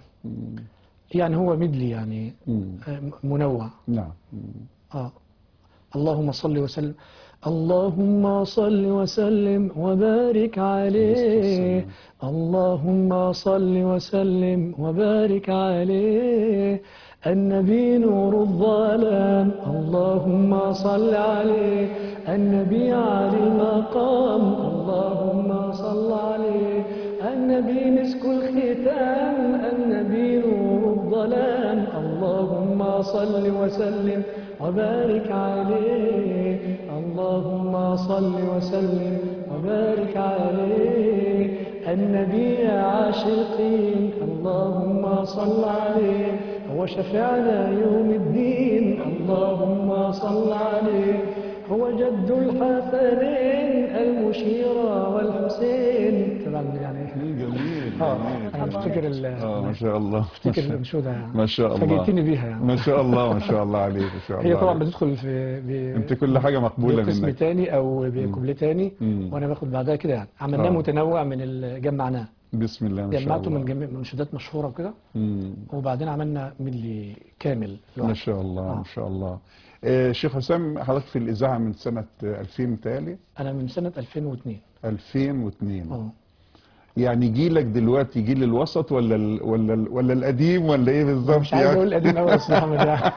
[SPEAKER 3] يعني هو ميدلي يعني
[SPEAKER 2] مم.
[SPEAKER 3] آه، منوع
[SPEAKER 2] نعم
[SPEAKER 3] آه. اللهم صل وسلم اللهم صل وسلم وبارك عليه اللهم صل وسلم وبارك عليه النبي نور الظلام اللهم صل عليه النبي علي المقام اللهم صل عليه النبي مسك الختام النبي نور الظلام اللهم صل وسلم وبارك عليه اللهم صل وسلم وبارك عليه النبي عاشقين اللهم صل عليه هو شفيعنا يوم الدين اللهم صل عليه هو جد الحسنين المشير والحسين طبعا يعني
[SPEAKER 2] جميل
[SPEAKER 3] اه
[SPEAKER 2] جميل
[SPEAKER 3] انا بفتكر ال
[SPEAKER 2] اه ما شاء الله ما
[SPEAKER 3] بفتكر
[SPEAKER 2] شاء-
[SPEAKER 3] الانشوده يعني
[SPEAKER 2] ما شاء الله
[SPEAKER 3] فاجئتني بيها يعني
[SPEAKER 2] ما شاء الله ما شاء الله عليك ما شاء الله
[SPEAKER 3] هي طبعا
[SPEAKER 2] عليك.
[SPEAKER 3] بتدخل في ب-
[SPEAKER 2] انت كل حاجه مقبوله
[SPEAKER 3] بقسم
[SPEAKER 2] منك
[SPEAKER 3] تاني او بكوبليه تاني
[SPEAKER 2] مم.
[SPEAKER 3] وانا باخد بعدها كده يعني عملناه
[SPEAKER 2] آه.
[SPEAKER 3] متنوع من ال- جمعناه
[SPEAKER 2] بسم الله ما شاء
[SPEAKER 3] جمعته من
[SPEAKER 2] الله
[SPEAKER 3] جميع منشودات مشهوره وكده
[SPEAKER 2] مم.
[SPEAKER 3] وبعدين عملنا ميدلي كامل
[SPEAKER 2] ما
[SPEAKER 3] لوحده.
[SPEAKER 2] شاء الله
[SPEAKER 3] آه.
[SPEAKER 2] ما شاء الله آه، شيخ حسام حضرتك في الاذاعه من سنه آه، 2000 متهيألي
[SPEAKER 3] انا من سنه 2002
[SPEAKER 2] 2002
[SPEAKER 3] اه
[SPEAKER 2] يعني جيلك دلوقتي جيل الوسط ولا ال ولا ال ولا القديم ولا ايه بالظبط
[SPEAKER 3] مش عايز اقول قديم قوي يا استاذ محمد يعني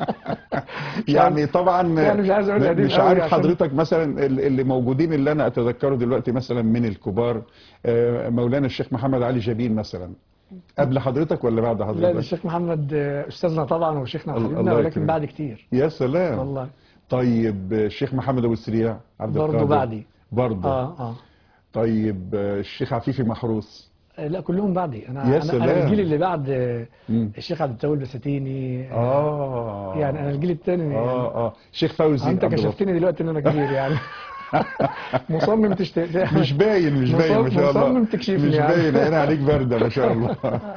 [SPEAKER 2] يعني طبعا
[SPEAKER 3] يعني مش عايز أقول قديم
[SPEAKER 2] مش
[SPEAKER 3] قوي
[SPEAKER 2] عارف
[SPEAKER 3] عشان-
[SPEAKER 2] حضرتك مثلا ال- اللي موجودين اللي انا اتذكره دلوقتي مثلا من الكبار آه، مولانا الشيخ محمد علي جبين مثلا قبل حضرتك ولا بعد
[SPEAKER 3] لا ده
[SPEAKER 2] حضرتك
[SPEAKER 3] الشيخ محمد آه، استاذنا طبعا وشيخنا
[SPEAKER 2] الله-
[SPEAKER 3] وحبيبنا
[SPEAKER 2] الله
[SPEAKER 3] ولكن
[SPEAKER 2] يكرمك.
[SPEAKER 3] بعد كتير
[SPEAKER 2] يا سلام
[SPEAKER 3] والله
[SPEAKER 2] طيب الشيخ محمد ابو السريع عبد
[SPEAKER 3] برضه
[SPEAKER 2] القادر
[SPEAKER 3] بعدي
[SPEAKER 2] برضه
[SPEAKER 3] اه اه
[SPEAKER 2] طيب آه، الشيخ عفيفي محروس
[SPEAKER 3] آه، لا كلهم بعدي انا
[SPEAKER 2] يا
[SPEAKER 3] انا,
[SPEAKER 2] سلام.
[SPEAKER 3] أنا الجيل اللي بعد آه،
[SPEAKER 2] مم.
[SPEAKER 3] الشيخ عبد التواب البساتيني
[SPEAKER 2] اه
[SPEAKER 3] يعني انا الجيل الثاني يعني
[SPEAKER 2] اه اه شيخ فوزي
[SPEAKER 3] انت
[SPEAKER 2] عبد الغفار.
[SPEAKER 3] كشفتني دلوقتي ان انا كبير يعني مصمم تشت...
[SPEAKER 2] مش باين مش باين ما
[SPEAKER 3] مصمم-
[SPEAKER 2] شاء الله
[SPEAKER 3] مصمم تكشفني
[SPEAKER 2] مش
[SPEAKER 3] يعني.
[SPEAKER 2] باين انا عليك برده ما شاء الله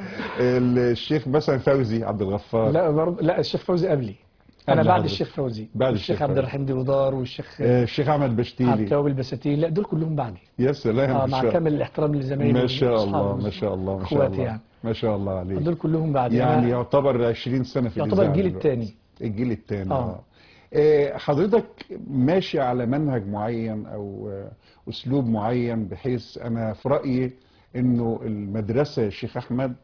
[SPEAKER 2] الشيخ مثلا فوزي عبد الغفار
[SPEAKER 3] لا برضه لا الشيخ فوزي قبلي انا
[SPEAKER 2] قبل
[SPEAKER 3] بعد
[SPEAKER 2] حضرتك.
[SPEAKER 3] الشيخ فوزي
[SPEAKER 2] بعد
[SPEAKER 3] الشيخ
[SPEAKER 2] الشيخ
[SPEAKER 3] عبد
[SPEAKER 2] فوزي.
[SPEAKER 3] الرحيم ديودار والشيخ
[SPEAKER 2] آه، الشيخ احمد
[SPEAKER 3] عبد
[SPEAKER 2] بشتيلي
[SPEAKER 3] التواب البساتين لا دول كلهم بعدي
[SPEAKER 2] يا سلام
[SPEAKER 3] اه
[SPEAKER 2] ما
[SPEAKER 3] مع
[SPEAKER 2] شاء
[SPEAKER 3] كامل الاحترام لزمايلي
[SPEAKER 2] ما شاء الله
[SPEAKER 3] وأصحابي
[SPEAKER 2] ما شاء الله ما شاء
[SPEAKER 3] اخواتي
[SPEAKER 2] الله
[SPEAKER 3] يعني
[SPEAKER 2] ما شاء الله عليك
[SPEAKER 3] دول كلهم بعدي
[SPEAKER 2] يعني
[SPEAKER 3] أنا-
[SPEAKER 2] يعتبر 20 سنة في
[SPEAKER 3] يعتبر
[SPEAKER 2] الإذاعة
[SPEAKER 3] الجيل
[SPEAKER 2] دلوقتي.
[SPEAKER 3] الثاني
[SPEAKER 2] الجيل الثاني
[SPEAKER 3] آه.
[SPEAKER 2] اه آه، حضرتك ماشي على منهج معين او آه، اسلوب معين بحيث انا في رايي انه المدرسه يا شيخ احمد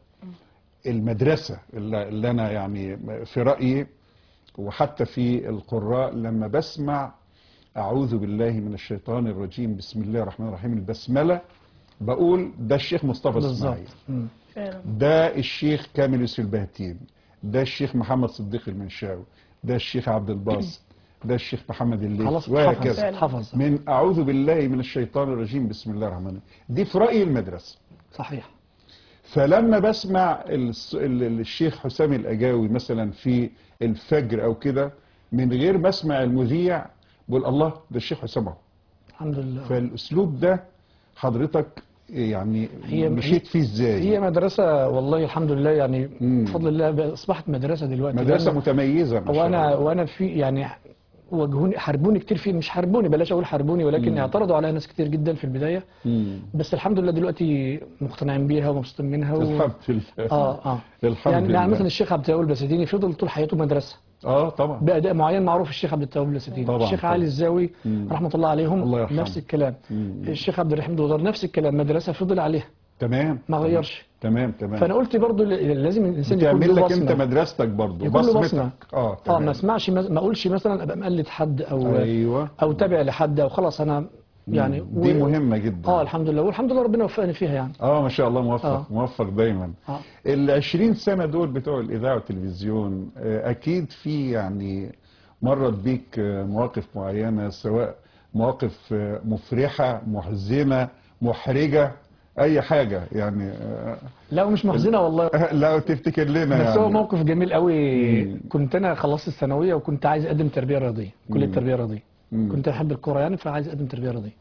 [SPEAKER 2] المدرسه اللي اللي انا يعني في رايي وحتى في القراء لما بسمع اعوذ بالله من الشيطان الرجيم بسم الله الرحمن الرحيم البسمله بقول ده الشيخ مصطفى اسماعيل
[SPEAKER 3] بالظبط مم.
[SPEAKER 4] فعلا
[SPEAKER 2] ده الشيخ كامل يوسف البهتين ده الشيخ محمد صديق المنشاوي ده الشيخ عبد الباسط ده الشيخ محمد الليث
[SPEAKER 3] خلاص
[SPEAKER 2] وهكذا
[SPEAKER 3] اتحفظ اتحفظ
[SPEAKER 2] من اعوذ بالله من الشيطان الرجيم بسم الله الرحمن الرحيم دي في راي المدرسه
[SPEAKER 3] صحيح
[SPEAKER 2] فلما بسمع الس- ال- ال- الشيخ حسام الاجاوي مثلا في الفجر او كده من غير ما اسمع المذيع بقول الله ده الشيخ حسام اهو
[SPEAKER 3] الحمد لله
[SPEAKER 2] فالاسلوب ده حضرتك يعني
[SPEAKER 3] هي-
[SPEAKER 2] مشيت فيه ازاي
[SPEAKER 3] هي مدرسة والله الحمد لله يعني
[SPEAKER 2] مم.
[SPEAKER 3] بفضل الله بقى أصبحت مدرسة دلوقتي
[SPEAKER 2] مدرسه
[SPEAKER 3] لأن-
[SPEAKER 2] متميزه ما شاء
[SPEAKER 3] وانا
[SPEAKER 2] الله.
[SPEAKER 3] وانا في يعني واجهوني حاربوني كتير فيه مش حاربوني بلاش اقول حاربوني ولكن
[SPEAKER 2] مم.
[SPEAKER 3] اعترضوا عليها ناس كتير جدا في البدايه
[SPEAKER 2] مم.
[SPEAKER 3] بس الحمد لله دلوقتي مقتنعين بيها ومبسوطين منها و...
[SPEAKER 2] الحمد لله
[SPEAKER 3] اه اه
[SPEAKER 2] الحمد
[SPEAKER 3] يعني
[SPEAKER 2] لله
[SPEAKER 3] يعني مثلا الشيخ عبد التواب البساتيني فضل طول حياته مدرسه
[SPEAKER 2] اه طبعا
[SPEAKER 3] باداء معين معروف الشيخ عبد التواب البساتيني
[SPEAKER 2] طبعاً،
[SPEAKER 3] الشيخ
[SPEAKER 2] طبعاً.
[SPEAKER 3] علي الزاوي
[SPEAKER 2] مم.
[SPEAKER 3] رحمه الله عليهم
[SPEAKER 2] الله يرحمه.
[SPEAKER 3] نفس الكلام
[SPEAKER 2] مم.
[SPEAKER 3] الشيخ عبد الرحيم دودار نفس الكلام مدرسه فضل عليها
[SPEAKER 2] تمام
[SPEAKER 3] ما
[SPEAKER 2] تمام.
[SPEAKER 3] غيرش
[SPEAKER 2] تمام تمام
[SPEAKER 3] فانا قلت برضو ل- لازم الانسان يكون
[SPEAKER 2] تعمل
[SPEAKER 3] له
[SPEAKER 2] لك انت
[SPEAKER 3] بصمه
[SPEAKER 2] مدرستك برضه
[SPEAKER 3] يكون له
[SPEAKER 2] بصمتك
[SPEAKER 3] بصمة.
[SPEAKER 2] اه
[SPEAKER 3] اه
[SPEAKER 2] تمام
[SPEAKER 3] ما اسمعش ما اقولش مثلا ابقى مقلد حد او
[SPEAKER 2] ايوه
[SPEAKER 3] او تابع لحد او خلاص انا يعني
[SPEAKER 2] مم. دي مهمه جدا
[SPEAKER 3] اه الحمد لله والحمد لله ربنا وفقني فيها يعني
[SPEAKER 2] اه ما شاء الله موفق
[SPEAKER 3] آه.
[SPEAKER 2] موفق دايما
[SPEAKER 3] اه
[SPEAKER 2] ال 20 سنه دول بتوع الاذاعه والتلفزيون آه، اكيد في يعني مرت بيك آه، مواقف معينه سواء مواقف آه، مفرحه محزنه محرجه اي حاجه يعني آه،
[SPEAKER 3] لا ومش محزنه والله
[SPEAKER 2] لا تفتكر لنا
[SPEAKER 3] بس هو
[SPEAKER 2] يعني
[SPEAKER 3] موقف جميل قوي
[SPEAKER 2] مم.
[SPEAKER 3] كنت انا خلصت الثانويه وكنت عايز اقدم تربيه رياضيه كليه
[SPEAKER 2] مم.
[SPEAKER 3] تربيه رياضيه
[SPEAKER 2] مم.
[SPEAKER 3] كنت احب الكوره يعني فعايز اقدم تربيه رياضيه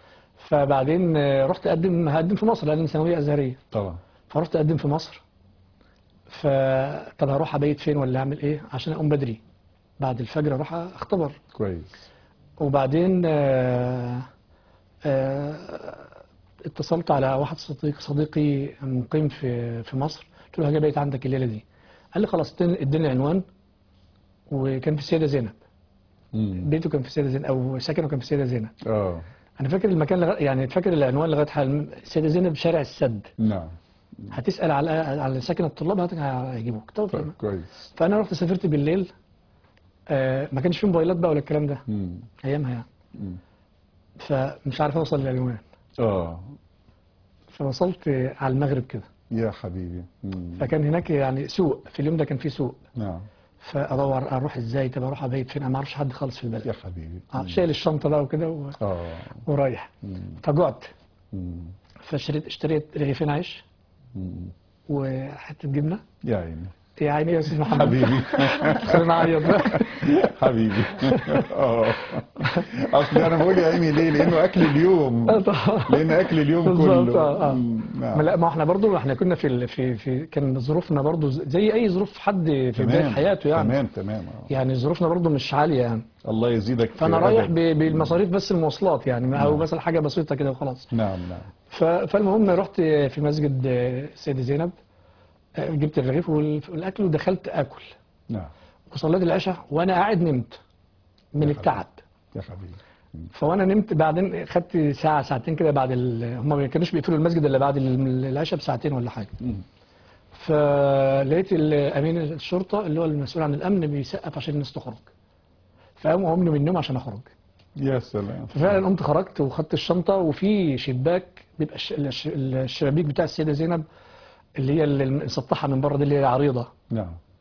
[SPEAKER 3] فبعدين آه، رحت اقدم هقدم في مصر لان ثانويه ازهريه
[SPEAKER 2] طبعا
[SPEAKER 3] فرحت اقدم في مصر فطب هروح ابيت فين ولا اعمل ايه عشان اقوم بدري بعد الفجر اروح اختبر
[SPEAKER 2] كويس
[SPEAKER 3] وبعدين آه، آه، اتصلت على واحد صديق صديقي مقيم في في مصر قلت له هاجي ابيت عندك الليله دي قال لي خلاص اديني اديني عنوان وكان في السيده زينب
[SPEAKER 2] مم.
[SPEAKER 3] بيته كان في السيده زينب او سكنه كان في السيده زينب
[SPEAKER 2] اه
[SPEAKER 3] انا فاكر المكان لغا... يعني فاكر العنوان لغايه حال السيده زينب شارع السد
[SPEAKER 2] نعم
[SPEAKER 3] هتسال على على ساكن الطلاب هت- هيجيبوك طب
[SPEAKER 2] طيب كويس
[SPEAKER 3] فانا رحت سافرت بالليل آه ما كانش في موبايلات بقى ولا الكلام ده
[SPEAKER 2] مم.
[SPEAKER 3] ايامها يعني
[SPEAKER 2] مم.
[SPEAKER 3] فمش عارف اوصل للعنوان
[SPEAKER 2] اه
[SPEAKER 3] فوصلت على المغرب كده
[SPEAKER 2] يا حبيبي مم.
[SPEAKER 3] فكان هناك يعني سوق في اليوم ده كان في سوق
[SPEAKER 2] نعم
[SPEAKER 3] فادور اروح ازاي طب اروح ابيت فين انا ما اعرفش حد خالص في
[SPEAKER 2] يا
[SPEAKER 3] البلد
[SPEAKER 2] حبيبي
[SPEAKER 3] آه، شايل الشنطه بقى وكده و-
[SPEAKER 2] اه
[SPEAKER 3] ورايح
[SPEAKER 2] مم.
[SPEAKER 3] فجعت
[SPEAKER 2] مم.
[SPEAKER 3] فاشتريت اشتريت رغيفين عيش
[SPEAKER 2] مم.
[SPEAKER 3] وحته جبنه
[SPEAKER 2] يا عيني
[SPEAKER 3] يا عيني يا استاذ محمد
[SPEAKER 2] حبيبي
[SPEAKER 3] خلينا نعيط بقى
[SPEAKER 2] حبيبي اه اصل انا بقول يا عيني ليه لانه اكل اليوم
[SPEAKER 3] آه، طبعا.
[SPEAKER 2] لان اكل اليوم
[SPEAKER 3] بالظبط
[SPEAKER 2] كله
[SPEAKER 3] اه اه
[SPEAKER 2] مم.
[SPEAKER 3] ما
[SPEAKER 2] نعم
[SPEAKER 3] لا ما احنا برضو احنا كنا في ال- في في كان ظروفنا برضو زي اي ظروف حد في بدايه
[SPEAKER 2] تمام
[SPEAKER 3] حياته يعني
[SPEAKER 2] تمام تمام آه.
[SPEAKER 3] يعني ظروفنا برضو مش عاليه يعني
[SPEAKER 2] الله يزيدك
[SPEAKER 3] فانا
[SPEAKER 2] أدب.
[SPEAKER 3] رايح ب- بالمصاريف بس المواصلات يعني او
[SPEAKER 2] نعم.
[SPEAKER 3] مثلا حاجه بسيطه كده وخلاص
[SPEAKER 2] نعم نعم
[SPEAKER 3] ف- فالمهم رحت في مسجد السيدة زينب آه، جبت الرغيف وال- والاكل ودخلت اكل
[SPEAKER 2] نعم
[SPEAKER 3] وصليت العشاء وانا قاعد نمت من
[SPEAKER 2] يا
[SPEAKER 3] التعب
[SPEAKER 2] يا حبيبي
[SPEAKER 3] فوانا نمت بعدين خدت ساعه ساعتين كده بعد ال... هم ما كانوش بيقفلوا المسجد الا بعد ال- العشاء بساعتين ولا حاجه
[SPEAKER 2] مم.
[SPEAKER 3] فلقيت ال- امين الشرطه اللي هو المسؤول عن الامن بيسقف عشان الناس تخرج فقاموا قاموا من النوم عشان اخرج
[SPEAKER 2] يا سلام
[SPEAKER 3] ففعلا قمت خرجت وخدت الشنطه وفي شباك بيبقى الش- الش- الشبابيك بتاع السيده زينب اللي هي اللي مسطحه من بره دي اللي هي عريضه
[SPEAKER 2] نعم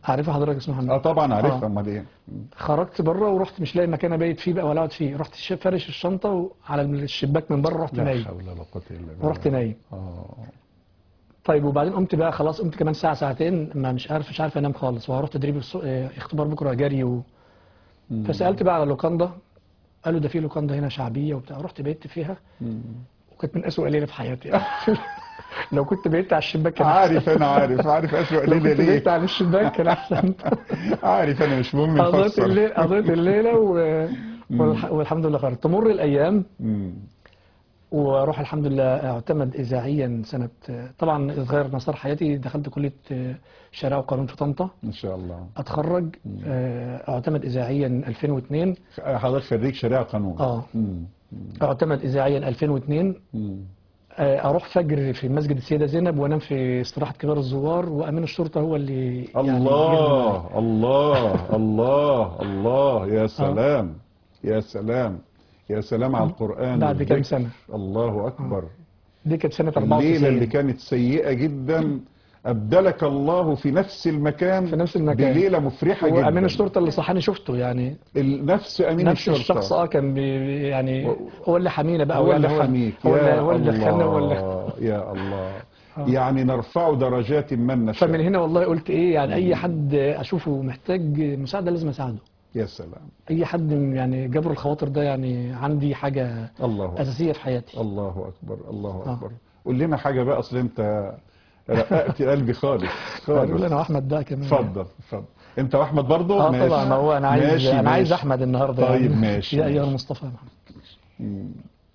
[SPEAKER 3] عارفها حضرتك اسمها محمد
[SPEAKER 2] اه طبعا عارفها
[SPEAKER 3] آه.
[SPEAKER 2] امال ايه
[SPEAKER 3] خرجت بره ورحت مش لاقي مكان ابيت فيه بقى ولا اقعد فيه رحت ش- فرش الشنطه وعلى الشباك من بره رحت
[SPEAKER 2] لا
[SPEAKER 3] نايم
[SPEAKER 2] حول ولا قوه الا بالله
[SPEAKER 3] ورحت نايم
[SPEAKER 2] اه
[SPEAKER 3] طيب وبعدين قمت بقى خلاص قمت كمان ساعه ساعتين ما مش عارف مش عارف انام خالص وهروح تدريب الص- آه، اختبار بكره جري و... فسالت بقى على لوكاندا قالوا ده في لوكاندا هنا شعبيه وبتاع رحت بيت فيها وكانت من اسوء ليله في حياتي لو كنت بيت على الشباك كان أحسن.
[SPEAKER 2] عارف انا عارف عارف اسوء
[SPEAKER 3] لو
[SPEAKER 2] ليله
[SPEAKER 3] كنت بيت
[SPEAKER 2] ليه
[SPEAKER 3] على الشباك كان احسن
[SPEAKER 2] عارف انا مش مهم
[SPEAKER 3] قضيت
[SPEAKER 2] نفسر
[SPEAKER 3] الليل قضيت الليله و... والح... والحمد لله خير تمر الايام
[SPEAKER 2] مم.
[SPEAKER 3] واروح الحمد لله اعتمد اذاعيا سنه طبعا اتغير مسار حياتي دخلت كليه شريعه وقانون في طنطا
[SPEAKER 2] ان شاء الله
[SPEAKER 3] اتخرج آه، اعتمد اذاعيا 2002
[SPEAKER 2] حضرتك خريج شريعه قانون
[SPEAKER 3] اه
[SPEAKER 2] مم.
[SPEAKER 3] اعتمد اذاعيا 2002
[SPEAKER 2] مم.
[SPEAKER 3] آه، اروح فجر في مسجد السيده زينب وانام في استراحه كبار الزوار وامين الشرطه هو اللي يعني
[SPEAKER 2] الله الله الله الله يا سلام يا سلام يا سلام على القرآن
[SPEAKER 3] بعد كام
[SPEAKER 2] والذكر.
[SPEAKER 3] سنة.
[SPEAKER 2] الله أكبر
[SPEAKER 3] دي كانت سنه
[SPEAKER 2] الليلة اللي
[SPEAKER 3] 94
[SPEAKER 2] كانت سيئة جدا أبدلك الله في نفس المكان
[SPEAKER 3] في نفس المكان.
[SPEAKER 2] بليلة مفرحة جدا
[SPEAKER 3] وامين الشرطه اللي صحاني شفته يعني
[SPEAKER 2] ال- نفس أمين
[SPEAKER 3] نفس
[SPEAKER 2] الشرطة
[SPEAKER 3] الشخص اه كان بي يعني
[SPEAKER 2] و-
[SPEAKER 3] هو اللي حمينا بقى
[SPEAKER 2] هو اللي
[SPEAKER 3] يعني
[SPEAKER 2] حميك
[SPEAKER 3] هو اللي
[SPEAKER 2] يا
[SPEAKER 3] هو اللي دخلنا هو اللي
[SPEAKER 2] الله يا الله يعني نرفع درجات من نشاء
[SPEAKER 3] فمن هنا والله قلت ايه يعني اي حد اشوفه محتاج مساعده لازم اساعده
[SPEAKER 2] يا سلام
[SPEAKER 3] اي حد يعني جبر الخواطر ده يعني عندي حاجه
[SPEAKER 2] الله أكبر
[SPEAKER 3] اساسيه في حياتي
[SPEAKER 2] الله أكبر الله
[SPEAKER 3] آه.
[SPEAKER 2] أكبر قول لنا حاجة بقى أصل أنت رققت قلبي خالص
[SPEAKER 3] هقول
[SPEAKER 2] خالص
[SPEAKER 3] انا واحمد بقى كمان
[SPEAKER 2] اتفضل اتفضل انت واحمد برضه
[SPEAKER 3] اه طبعا ما هو انا عايز
[SPEAKER 2] ماشي
[SPEAKER 3] انا عايز
[SPEAKER 2] ماشي.
[SPEAKER 3] احمد النهارده
[SPEAKER 2] طيب
[SPEAKER 3] يعني.
[SPEAKER 2] ماشي
[SPEAKER 3] يا ايها
[SPEAKER 2] ماشي.
[SPEAKER 3] المصطفى يا محمد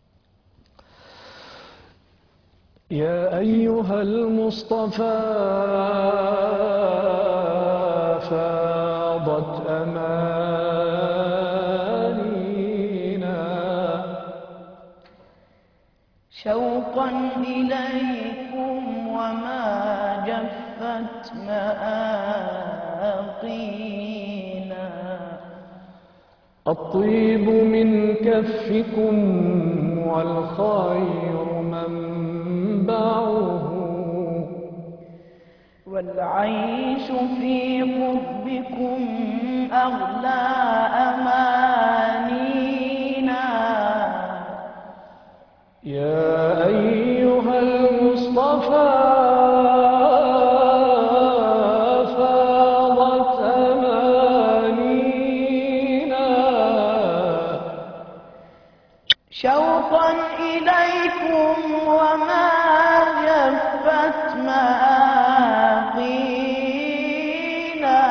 [SPEAKER 3] يا أيها المصطفى فاضت أمانينا
[SPEAKER 5] شوقا إليكم وما جفت مآقينا
[SPEAKER 1] الطيب من كفكم والخير منبعه
[SPEAKER 5] والعيش في قربكم أغلى أمانينا
[SPEAKER 1] يا أيها المصطفى فاضت أمانينا
[SPEAKER 5] شوقا إليكم وما جفت مآقينا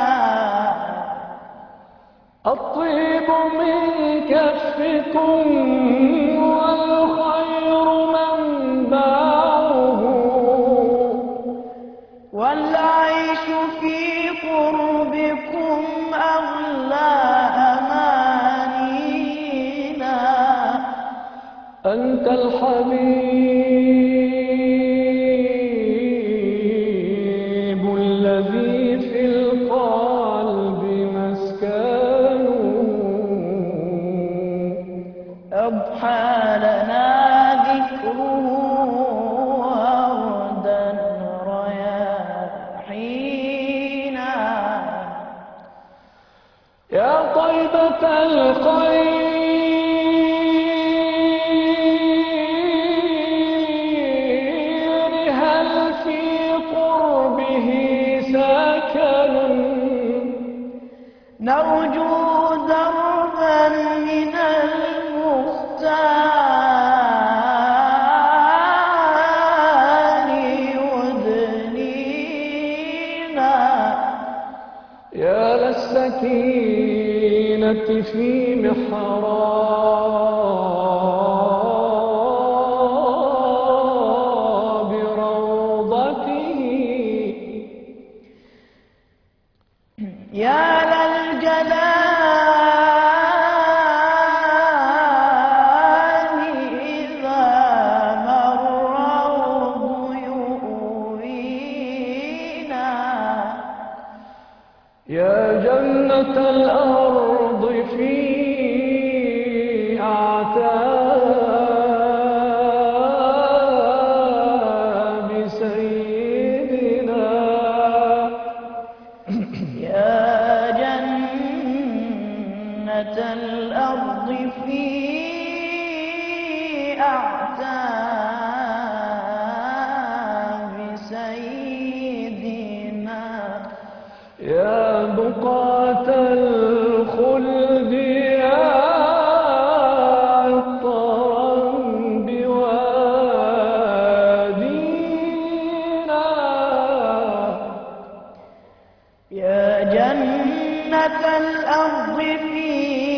[SPEAKER 1] الطيب من كفكم والخير منبعه
[SPEAKER 5] والعيش في قربكم أغلى أمانينا
[SPEAKER 1] أنت الحبيب الذي في القلب مسكنه
[SPEAKER 5] أضحى لنا ذكره وردا رياحينا
[SPEAKER 1] يا طيبة الخير هل في قربه سكن
[SPEAKER 5] نرجو دربا من المختار يدنينا
[SPEAKER 1] يا للسكينة في محراب روضته
[SPEAKER 5] يا للجلال إذا مر يؤوينا
[SPEAKER 1] يا جنة الأرض في أعتاب سيدنا
[SPEAKER 5] يا جنة الأرض في أعتاب سيدنا
[SPEAKER 1] يا بقعة الخلد يا عطرا بوادينا
[SPEAKER 5] يا جنة الأرض في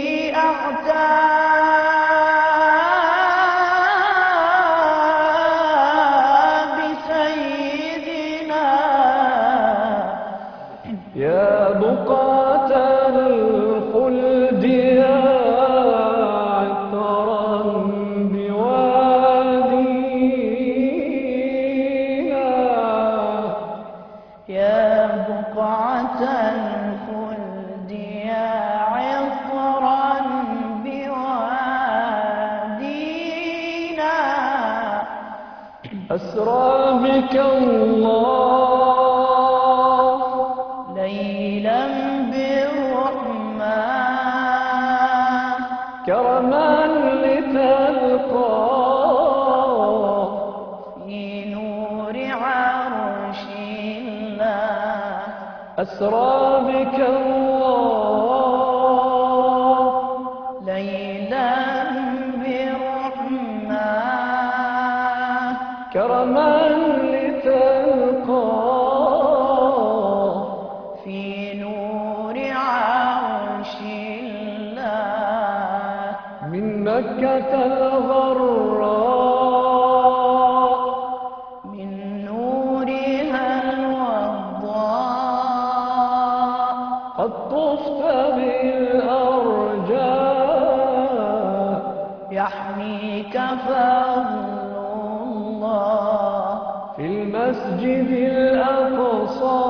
[SPEAKER 5] أعتاب سيدنا
[SPEAKER 1] يا بقعة الخلد يا عطرا بوادينا
[SPEAKER 5] يا بقعة الخلد يا عطرا بوادينا
[SPEAKER 1] أسرى بك الله
[SPEAKER 5] ليلا بالرحمن
[SPEAKER 1] كرما لتلقى
[SPEAKER 5] في نور عرش الله
[SPEAKER 1] أسرى بك الله
[SPEAKER 5] ليلا بالرحمن
[SPEAKER 1] كرما لتلقى
[SPEAKER 5] في نور عرش الله
[SPEAKER 1] من مكة الغراء
[SPEAKER 5] من نورها الوضاء
[SPEAKER 1] قد طفت بالأرجاء
[SPEAKER 5] يحميك فضل الله
[SPEAKER 1] في المسجد الأقصى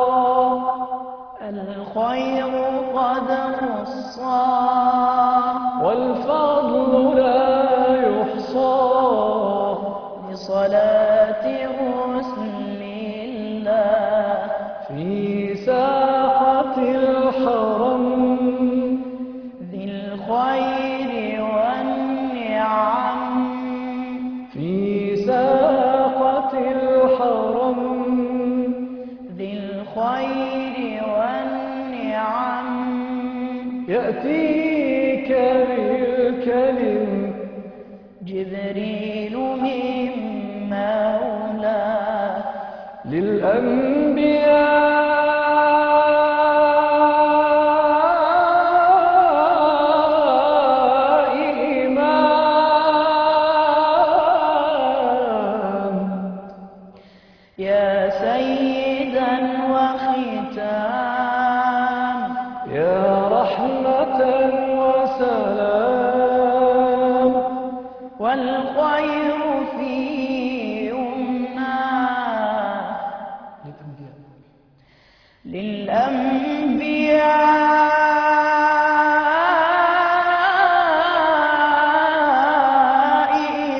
[SPEAKER 5] الخير قد خصى
[SPEAKER 1] والفضل لا يحصى
[SPEAKER 5] لصلاة رسل الله
[SPEAKER 1] في ساحة الحرم
[SPEAKER 5] ذي الخير والنعم
[SPEAKER 1] في ساحة الحرم
[SPEAKER 5] ذي الخير والنعم
[SPEAKER 1] يأتيك بالكلم
[SPEAKER 5] جبريل من مولاه
[SPEAKER 1] للأنبياء إمام
[SPEAKER 5] يا سيدا وختام
[SPEAKER 1] يا رحمة وسلام
[SPEAKER 5] والخير في يمناه للأنبياء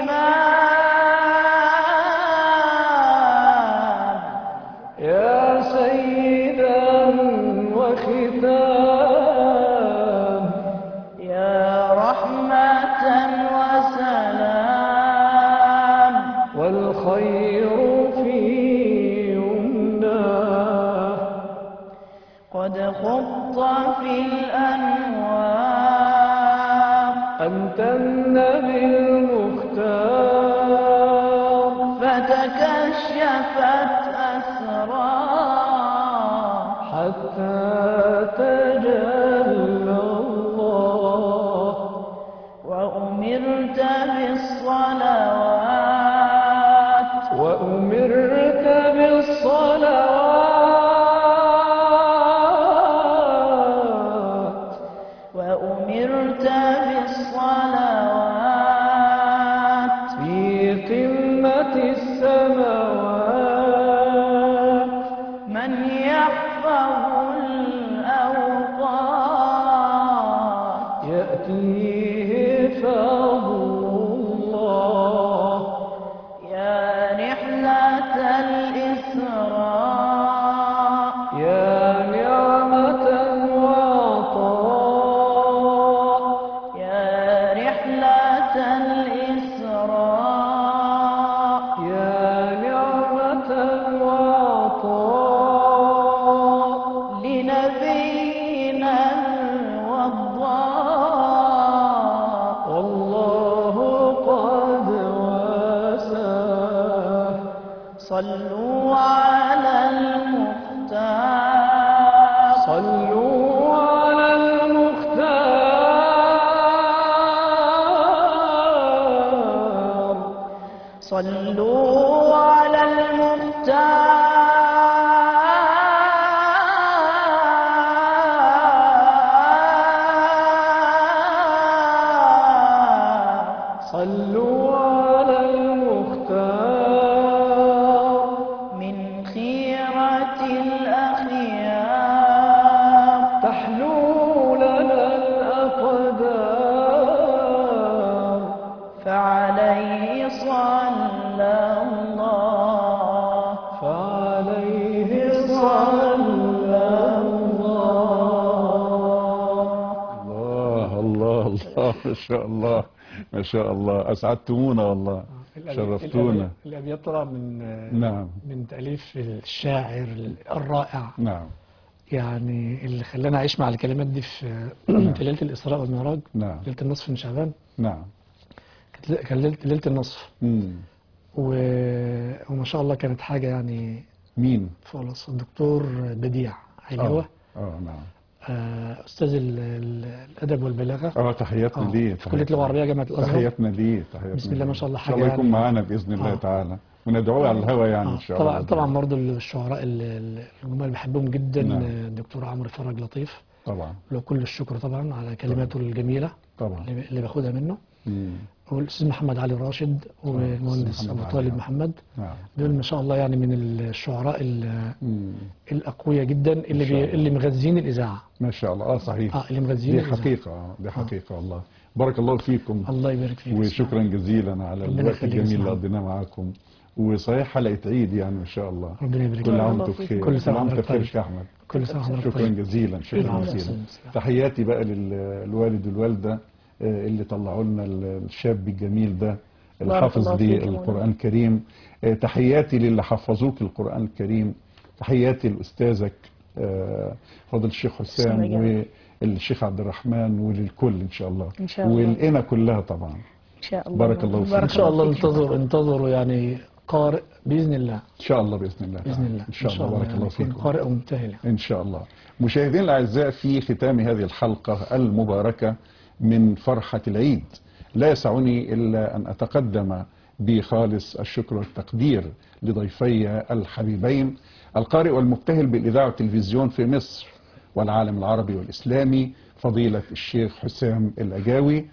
[SPEAKER 5] إمام
[SPEAKER 1] يا سيدا وختام
[SPEAKER 5] يا رحمة وسلام
[SPEAKER 1] والخير في يمناه
[SPEAKER 5] قد خط في الأنوار
[SPEAKER 1] أنت النبي المختار
[SPEAKER 5] فتكشفت أسرار
[SPEAKER 1] حتى تجلى الله
[SPEAKER 5] وأمرت بالصلوات
[SPEAKER 1] وأمرت بالصلوات
[SPEAKER 5] وأمرت بالصلوات
[SPEAKER 1] في قمة السماوات
[SPEAKER 5] من يحفظ الأوقات
[SPEAKER 1] يأتيه فضل الله
[SPEAKER 5] يا رحلة الإسراء
[SPEAKER 1] يا نعمة وعطاء
[SPEAKER 5] صلوا على المختار
[SPEAKER 1] صلوا على المختار
[SPEAKER 5] صلوا على المختار
[SPEAKER 1] صلوا على المختار
[SPEAKER 5] من خيرة الأخيار
[SPEAKER 1] تحلو لنا الأقدار
[SPEAKER 5] فعليه صلى الله
[SPEAKER 1] فعليه صلى الله
[SPEAKER 2] الله الله الله ما شاء الله ما شاء الله اسعدتمونا والله
[SPEAKER 3] الأبي-
[SPEAKER 2] شرفتونا
[SPEAKER 3] الأبي- الأبيات طبعا من
[SPEAKER 2] نعم
[SPEAKER 3] من تأليف الشاعر الرائع
[SPEAKER 2] نعم
[SPEAKER 3] يعني اللي خلاني أعيش مع الكلمات دي في في ليلة الإسراء والمعراج
[SPEAKER 2] نعم
[SPEAKER 3] ليلة النصف من شعبان
[SPEAKER 2] نعم
[SPEAKER 3] كانت لي- كان ليلة ليلة النصف
[SPEAKER 2] مم.
[SPEAKER 3] و... وما شاء الله كانت حاجة يعني
[SPEAKER 2] مين
[SPEAKER 3] خلاص الدكتور بديع علوة
[SPEAKER 2] اه نعم
[SPEAKER 3] آه، أستاذ ال- ال- الأدب والبلاغة
[SPEAKER 2] اه تحياتنا
[SPEAKER 3] آه،
[SPEAKER 2] ليه
[SPEAKER 3] في كلية اللغة العربية جامعة الأزهر
[SPEAKER 2] تحياتنا ليه تحياتنا
[SPEAKER 3] بسم الله
[SPEAKER 2] ليه.
[SPEAKER 3] ما شاء الله
[SPEAKER 2] ان شاء الله
[SPEAKER 3] حاجة
[SPEAKER 2] يكون
[SPEAKER 3] يعني-
[SPEAKER 2] معانا باذن الله
[SPEAKER 3] آه.
[SPEAKER 2] تعالى وندعوه على الهوى يعني
[SPEAKER 3] آه،
[SPEAKER 2] ان شاء
[SPEAKER 3] طبعا
[SPEAKER 2] الله
[SPEAKER 3] طبعا برضه الشعراء ال- ال- الجمال بحبهم جدا
[SPEAKER 2] نعم.
[SPEAKER 3] آه، الدكتور عمرو فرج لطيف
[SPEAKER 2] طبعا
[SPEAKER 3] له كل الشكر طبعا على كلماته الجميلة
[SPEAKER 2] طبعا
[SPEAKER 3] اللي اللي باخدها منه
[SPEAKER 2] مم.
[SPEAKER 3] والاستاذ محمد علي راشد والمهندس
[SPEAKER 2] محمد
[SPEAKER 3] ابو
[SPEAKER 2] علي.
[SPEAKER 3] طالب محمد
[SPEAKER 2] نعم
[SPEAKER 3] دول ما شاء الله يعني من الشعراء ال-
[SPEAKER 2] مم.
[SPEAKER 3] الاقوياء جدا اللي
[SPEAKER 2] شاء
[SPEAKER 3] بي
[SPEAKER 2] الله.
[SPEAKER 3] اللي مغذين الاذاعه
[SPEAKER 2] ما شاء الله اه صحيح
[SPEAKER 3] اه اللي مغذين
[SPEAKER 2] دي
[SPEAKER 3] الاذاعه
[SPEAKER 2] حقيقه آه، دي حقيقه والله بارك الله فيكم
[SPEAKER 3] الله يبارك فيك
[SPEAKER 2] وشكرا جزيلا على
[SPEAKER 3] ربنا
[SPEAKER 2] الوقت
[SPEAKER 3] يخليك
[SPEAKER 2] الجميل اللي
[SPEAKER 3] يسلمك.
[SPEAKER 2] قضيناه معاكم وصحيح حلقه عيد يعني ان شاء الله
[SPEAKER 3] ربنا يبارك
[SPEAKER 2] كل
[SPEAKER 3] فيك
[SPEAKER 2] عام
[SPEAKER 4] الله
[SPEAKER 2] وانتم
[SPEAKER 4] فيك.
[SPEAKER 2] بخير
[SPEAKER 3] كل سنة
[SPEAKER 2] عام
[SPEAKER 3] وحضرتك
[SPEAKER 2] بخير
[SPEAKER 3] طيب.
[SPEAKER 2] شيخ احمد
[SPEAKER 3] كل سنه وحضرتك
[SPEAKER 2] شكرا
[SPEAKER 3] طيب
[SPEAKER 2] جزيلا شكرا
[SPEAKER 3] نعم.
[SPEAKER 2] جزيلا
[SPEAKER 3] نعم.
[SPEAKER 2] تحياتي بقى للوالد والوالده آه، اللي طلعوا لنا الشاب الجميل ده الحافظ
[SPEAKER 4] الله فيك يا
[SPEAKER 2] للقران الكريم آه، تحياتي للي حفظوك القران الكريم تحياتي لاستاذك آه، فضل الشيخ حسام
[SPEAKER 4] السلام
[SPEAKER 2] والشيخ عبد الرحمن وللكل ان شاء الله
[SPEAKER 4] إن شاء الله.
[SPEAKER 2] والإنا كلها طبعا
[SPEAKER 4] ان شاء الله
[SPEAKER 2] بارك الله فيك.
[SPEAKER 3] ان شاء الله
[SPEAKER 4] فيك.
[SPEAKER 3] انتظروا انتظروا يعني قارئ باذن الله
[SPEAKER 2] ان شاء الله باذن الله
[SPEAKER 3] باذن
[SPEAKER 2] تعالى.
[SPEAKER 3] الله
[SPEAKER 2] ان شاء الله بارك
[SPEAKER 3] يعني
[SPEAKER 2] الله
[SPEAKER 3] يكون
[SPEAKER 2] فيكم
[SPEAKER 3] قارئ ومبتهل
[SPEAKER 2] إن شاء الله مشاهدينا الأعزاء في ختام هذه الحلقة المباركة من فرحة العيد لا يسعني إلا أن أتقدم بخالص الشكر والتقدير لضيفي الحبيبين القارئ والمبتهل بالإذاعة والتلفزيون في مصر والعالم العربي والإسلامي فضيلة الشيخ حسام الأجاوي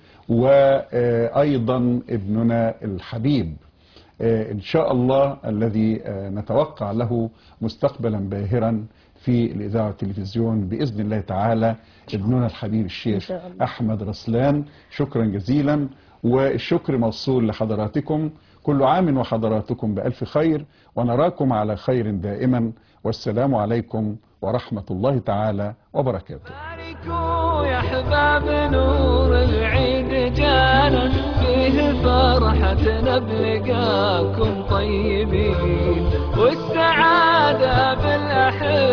[SPEAKER 2] وأيضا ابننا الحبيب آه، إن شاء الله الذي آه، نتوقع له مستقبلا باهرا في الإذاعة والتلفزيون بإذن الله تعالى ابننا الحبيب الشيخ
[SPEAKER 4] شاء الله.
[SPEAKER 2] أحمد رسلان شكرا جزيلا والشكر موصول لحضراتكم كل عام وحضراتكم بألف خير ونراكم على خير دائما والسلام عليكم ورحمة الله تعالى وبركاته
[SPEAKER 1] باركوا يا احباب نور العيد جانا فيه فرحتنا بلقاكم طيبين والسعادة بالاحبة